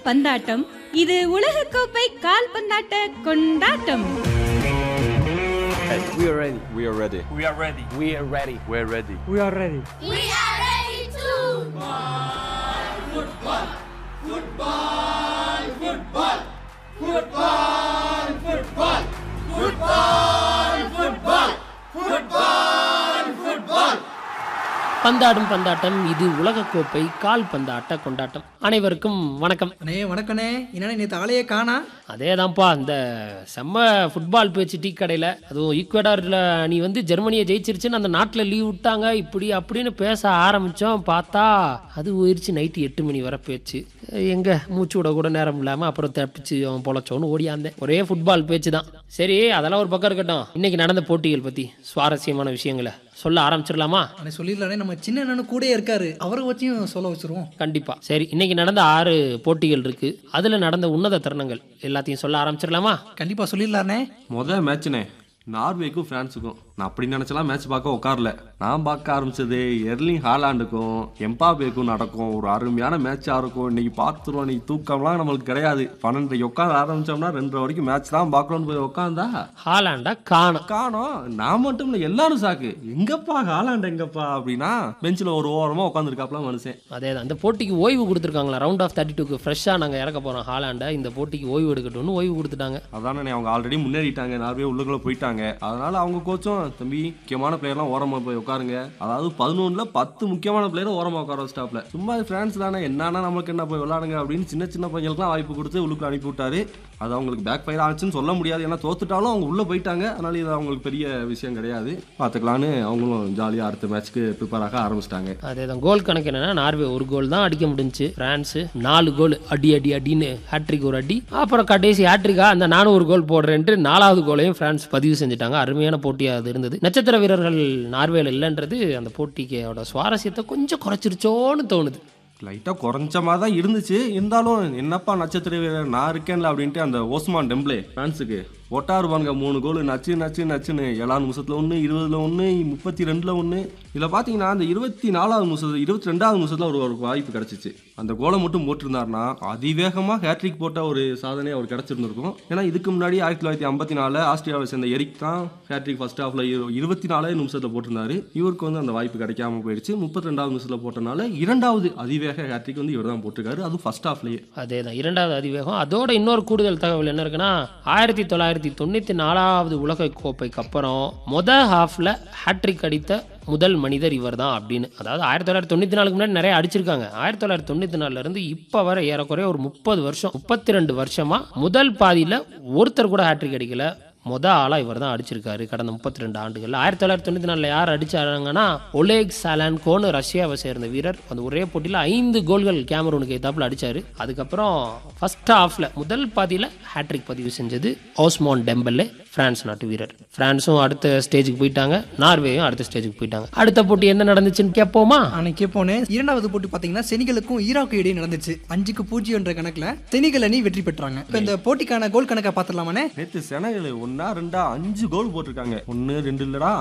பந்தாட்டம் இது உலகக்கோப்பை கால்பந்தாட்ட கொண்டாட்டம் We are ready. We are ready. We are ready. We are ready. We're ready. We are ready. We are ready to. பந்தாடும் பந்தாட்டம் இது உலகக்கோப்பை கால் பந்தாட்ட கொண்டாட்டம் அனைவருக்கும் வணக்கம் அண்ணே வணக்கண்ணே என்னண்ணே நேற்று ஆளையே காணா அதேதான்ப்பா இந்த செம்ம ஃபுட்பால் பேச்சு டீ கடையில் அதுவும் ஈக்குவடாரில் நீ வந்து ஜெர்மனியை ஜெயிச்சிருச்சுன்னு அந்த நாட்டில் லீவ் விட்டாங்க இப்படி அப்படின்னு பேச ஆரம்பித்தோம் பார்த்தா அது போயிருச்சு நைட்டு எட்டு மணி வரை பேச்சு எங்கே மூச்சு விட கூட நேரம் இல்லாமல் அப்புறம் தப்பிச்சு அவன் பொழைச்சோன்னு ஓடியாந்தேன் ஒரே ஃபுட்பால் பேச்சு தான் சரி அதெல்லாம் ஒரு பக்கம் இருக்கட்டும் இன்னைக்கு நடந்த போட்டிகள் பற்றி சுவாரஸ்யமான விஷயங்களை சொல்ல ஆரம்பிச்சிடலாமா அண்ணே சொல்லிடலானே நம்ம சின்ன அண்ணனு கூடயே இருக்காரு அவரை வச்சும் சொல்ல வச்சிருவோம் கண்டிப்பா சரி இன்னைக்கு நடந்த ஆறு போட்டிகள் இருக்கு அதுல நடந்த உன்னத தருணங்கள் எல்லாத்தையும் சொல்ல ஆரம்பிச்சிடலாமா கண்டிப்பா சொல்லிடலானே மொதல் மேட்ச்னே நார்வேக்கும் ஃப்ரான்ஸுக்கும் நான் அப்படி நினச்சலாம் மேட்ச் பார்க்க உட்காரல நான் பார்க்க ஆரம்பிச்சது எர்லிங் ஹாலாண்டுக்கும் எம்பாபேக்கும் நடக்கும் ஒரு அருமையான மேட்சாக இருக்கும் இன்னைக்கு பார்த்துருவோம் இன்னைக்கு தூக்கம்லாம் நம்மளுக்கு கிடையாது பன்னெண்டரைக்கு உட்கார ஆரம்பிச்சோம்னா ரெண்டரை வரைக்கும் மேட்ச் தான் பார்க்கணும்னு போய் உட்காந்தா ஹாலாண்டா காணும் காணோம் நான் மட்டும் இல்லை எல்லாரும் சாக்கு எங்கப்பா ஹாலாண்ட் எங்கப்பா அப்படின்னா பெஞ்சில் ஒரு ஓரமாக உட்காந்துருக்காப்லாம் மனுஷன் அதே தான் இந்த போட்டிக்கு ஓய்வு கொடுத்துருக்காங்களா ரவுண்ட் ஆஃப் தேர்ட்டி டூக்கு ஃப்ரெஷ்ஷாக நாங்கள் இறக்க போகிறோம் ஹாலாண்டை இந்த போட்டிக்கு ஓய்வு எடுக்கட்டும்னு ஓய்வு கொடுத்துட்டாங்க அதானே அவங்க ஆல்ரெடி முன்னேறிட்டாங்க நார்வே உள்ளுக்குள்ள போயிட்டாங்க அதனால அவங்க கோச்சும் தம்பி முக்கியமான பிளேயர்லாம் ஓரமா போய் உட்காருங்க அதாவது பதினொன்றுல பத்து முக்கியமான பிளேயர் ஓரமா உட்கார வச்சிட்டாப்ல சும்மா இது பிரான்ஸ் தானே என்னன்னா நம்மளுக்கு என்ன போய் விளாடுங்க அப்படின்னு சின்ன சின்ன பையங்களுக்குலாம் வாய்ப்பு கொடுத்து உள்ளுக்குள்ள அனுப்பி விட்டாரு அது அவங்களுக்கு பேக் ஃபயர் ஆச்சுன்னு சொல்ல முடியாது ஏன்னா தோத்துட்டாலும் அவங்க உள்ள போயிட்டாங்க அதனால இது அவங்களுக்கு பெரிய விஷயம் கிடையாது பார்த்துக்கலான்னு அவங்களும் ஜாலியாக அடுத்த மேட்ச்க்கு ப்ரிப்பேர் ஆக ஆரம்பிச்சிட்டாங்க அதே தான் கோல் கணக்கு என்னன்னா நார்வே ஒரு கோல் தான் அடிக்க முடிஞ்சுச்சு பிரான்ஸு நாலு கோல் அடி அடி அடின்னு ஹேட்ரிக் ஒரு அடி அப்புறம் கடைசி ஹேட்ரிக்கா அந்த நானும் ஒரு கோல் போடுறேன்ட்டு நாலாவது கோலையும் பிரான்ஸ் பதிவு செஞ்சுட்டாங்க அருமையான போட்டியாக அது இருந்தது நட்சத்திர வீரர்கள் நார்வேல இல்லைன்றது அந்த போட்டிக்கோட சுவாரஸ்யத்தை கொஞ்சம் குறைச்சிருச்சோன்னு தோணுது லைட்டாக குறைஞ்ச மாதிரி தான் இருந்துச்சு இருந்தாலும் என்னப்பா நட்சத்திர வீரர் நான் இருக்கேன்ல அப்படின்ட்டு அந்த ஓஸ்மான் டெம்ப்ளே ஃப்ரான்ஸுக்கு ஒட்டாரு பாருங்க மூணு கோல் நச்சு நச்சு நச்சுன்னு ஏழாவது நிமிஷத்தில் ஒன்று இருபதுல ஒன்று முப்பத்தி ரெண்டில் ஒன்று இதில் பார்த்தீங்கன்னா அந்த இருபத்தி நாலாவது நிமிஷத்தில் இருபத்தி ரெண்டாவது நிமிஷத்தில் ஒரு ஒரு வாய்ப்பு கிடச்சிச்சு அந்த கோலை மட்டும் போட்டிருந்தாருன்னா அதிவேகமாக ஹேட்ரிக் போட்ட ஒரு சாதனை அவர் கிடச்சிருந்திருக்கும் ஏன்னா இதுக்கு முன்னாடி ஆயிரத்தி தொள்ளாயிரத்தி ஐம்பத்தி நாலில் ஆஸ்திரேலியாவை சேர்ந்த எரிக் தான் ஹேட்ரிக் ஃபர்ஸ்ட் ஹாஃபில் இருபத்தி நாலே நிமிஷத்தில் போட்டிருந்தாரு இவருக்கு வந்து அந்த வாய்ப்பு கிடைக்காம போயிடுச்சு முப்பத்தி ரெண்டாவது நிமிஷத்தில் போட்டனால இரண்டாவது அதிவேக ஹேட்ரிக் வந்து இவர் தான் போட்டிருக்காரு அதுவும் ஃபர்ஸ்ட் ஹாஃப்லேயே அதே தான் இரண்டாவது அதிவேகம் அதோட இன்னொரு கூடுதல் தகவல் என்ன இருக்குன்னா ஆயிரத்தி தொள்ளாயிரத்தி தொண்ணூற்றி நாலாவது உலக கோப்பைக்கு அப்புறம் மொத ஹாஃபில் ஹேட்ரிக் அடித்த முதல் மனிதர் இவர் தான் அப்படின்னு அதாவது ஆயிரத்தி தொள்ளாயிரத்தி தொண்ணூற்றி நாலுக்கு முன்னாடி நிறைய அடிச்சிருக்காங்க ஆயிரத்தி தொள்ளாயிரத்தி தொண்ணூற்றி நாலுல இருந்து இப்போ வர ஏறக்குறைய ஒரு முப்பது வருஷம் முப்பத்தி ரெண்டு வருஷமா முதல் பாதியில் ஒருத்தர் கூட ஹேட்ரிக் அடிக்கல மொத ஆளாக இவர் தான் அடிச்சிருக்காரு கடந்த முப்பத்தி ரெண்டு ஆண்டுகள் ஆயிரத்தி தொள்ளாயிரத்தி தொண்ணூற்றி நாலில் யார் அடிச்சாங்கன்னா ஒலேக் சாலான்கோன்னு ரஷ்யாவை சேர்ந்த வீரர் அந்த ஒரே போட்டியில் ஐந்து கோல்கள் கேமரூனுக்கு எதாப்பில் அடிச்சார் அதுக்கப்புறம் ஃபர்ஸ்ட் ஹாஃபில் முதல் பாதியில் ஹேட்ரிக் பதிவு செஞ்சது ஓஸ்மான் டெம்பல்லே பிரான்ஸ் நாட்டு வீரர் பிரான்ஸும் அடுத்த ஸ்டேஜுக்கு போயிட்டாங்க நார்வேயும் அடுத்த ஸ்டேஜுக்கு போயிட்டாங்க அடுத்த போட்டி என்ன நடந்துச்சுன்னு கேட்போமா அன்னைக்கு போனேன் இரண்டாவது போட்டி பாத்தீங்கன்னா செனிகளுக்கும் ஈராக்கு இடையே நடந்துச்சு அஞ்சுக்கு பூஜ்ஜியம் என்ற கணக்குல செனிகள் அணி வெற்றி பெற்றாங்க இப்ப இந்த போட்டிக்கான கோல் கணக்கை பாத்திரலாமானே நேற்று செனகல் ஒன்றா ரெண்டா அஞ்சு கோல் போட்டிருக்காங்க ஒன்று ரெண்டு இல்லடா